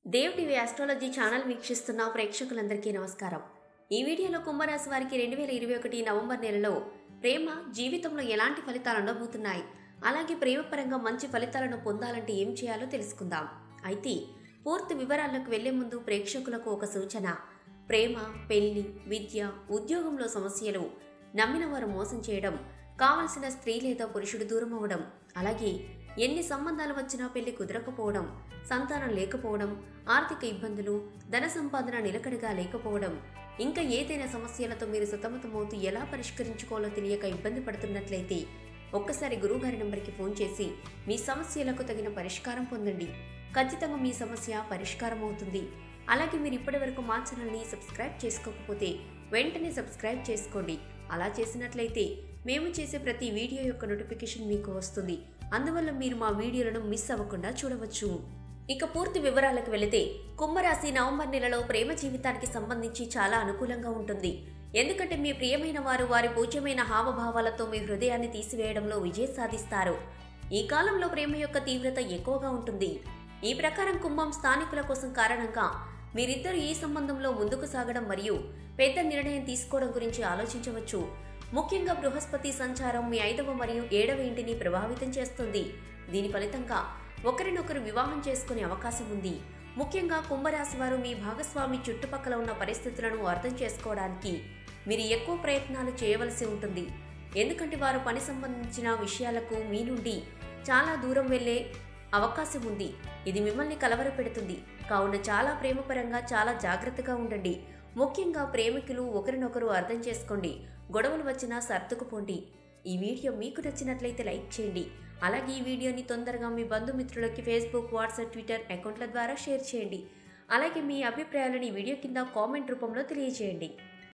Dev TV astrology channel వీక్షిస్తున్న ప్రేక్షకులందరికీ నమస్కారం ఈ వీడియోలో కుంభరాశి వారికి రెండు వేల ఇరవై ఒకటి నవంబర్ నెలలో ప్రేమ జీవితంలో ఎలాంటి ఫలితాలు ఉండబోతున్నాయి అలాగే ప్రేమపరంగా మంచి ఫలితాలను పొందాలంటే ఏం చేయాలో తెలుసుకుందాం అయితే పూర్తి వివరాలకు వెళ్లే ముందు ప్రేక్షకులకు ఒక సూచన ప్రేమ పెళ్లి విద్య ఉద్యోగంలో సమస్యలు నమ్మిన వారు మోసం చేయడం కావలసిన స్త్రీ లేదా పురుషుడు దూరం అవ్వడం అలాగే ఎన్ని సంబంధాలు వచ్చినా పెళ్లి కుదరకపోవడం సంతానం లేకపోవడం ఆర్థిక ఇబ్బందులు ధన సంపాదన నిలకడగా లేకపోవడం ఇంకా ఏదైనా సమస్యలతో మీరు సతమతమవుతూ ఎలా పరిష్కరించుకోవాలో తెలియక ఇబ్బంది పడుతున్నట్లయితే ఒక్కసారి గురువుగారి నంబర్కి ఫోన్ చేసి మీ సమస్యలకు తగిన పరిష్కారం పొందండి ఖచ్చితంగా మీ సమస్య పరిష్కారం అవుతుంది అలాగే మీరు ఇప్పటివరకు మా ఛానల్ని సబ్స్క్రైబ్ చేసుకోకపోతే వెంటనే సబ్స్క్రైబ్ చేసుకోండి అలా చేసినట్లయితే మేము చేసే ప్రతి వీడియో యొక్క నోటిఫికేషన్ మీకు వస్తుంది అందువల్ల మీరు మా వీడియోలను మిస్ అవ్వకుండా చూడవచ్చు ఇక పూర్తి వివరాలకు వెళితే కుంభరాశి నవంబర్ నెలలో ప్రేమ జీవితానికి సంబంధించి చాలా అనుకూలంగా ఉంటుంది ఎందుకంటే మీ ప్రియమైన వారు వారి పూజ్యమైన హావభావాలతో మీ హృదయాన్ని తీసివేయడంలో విజయం సాధిస్తారు ఈ కాలంలో ప్రేమ యొక్క తీవ్రత ఎక్కువగా ఉంటుంది ఈ ప్రకారం కుంభం స్థానికుల కోసం కారణంగా మీరిద్దరు ఈ సంబంధంలో ముందుకు సాగడం మరియు పెద్ద నిర్ణయం తీసుకోవడం గురించి ఆలోచించవచ్చు ముఖ్యంగా బృహస్పతి సంచారం మీ ఐదవ మరియు ఏడవ ఇంటిని ప్రభావితం చేస్తుంది దీని ఫలితంగా ఒకరినొకరు వివాహం చేసుకునే అవకాశం ఉంది ముఖ్యంగా కుంభరాశి వారు మీ భాగస్వామి చుట్టుపక్కల ఉన్న పరిస్థితులను అర్థం చేసుకోవడానికి మీరు ఎక్కువ ప్రయత్నాలు చేయవలసి ఉంటుంది ఎందుకంటే వారు పని సంబంధించిన విషయాలకు మీ నుండి చాలా దూరం వెళ్ళే అవకాశం ఉంది ఇది మిమ్మల్ని కలవరపెడుతుంది కావున చాలా ప్రేమపరంగా చాలా జాగ్రత్తగా ఉండండి ముఖ్యంగా ప్రేమికులు ఒకరినొకరు అర్థం చేసుకోండి గొడవలు వచ్చినా సర్దుకుపోండి ఈ వీడియో మీకు నచ్చినట్లయితే లైక్ చేయండి అలాగే ఈ వీడియోని తొందరగా మీ బంధుమిత్రులకి ఫేస్బుక్ వాట్సాప్ ట్విట్టర్ అకౌంట్ల ద్వారా షేర్ చేయండి అలాగే మీ అభిప్రాయాలను ఈ వీడియో కింద కామెంట్ రూపంలో తెలియజేయండి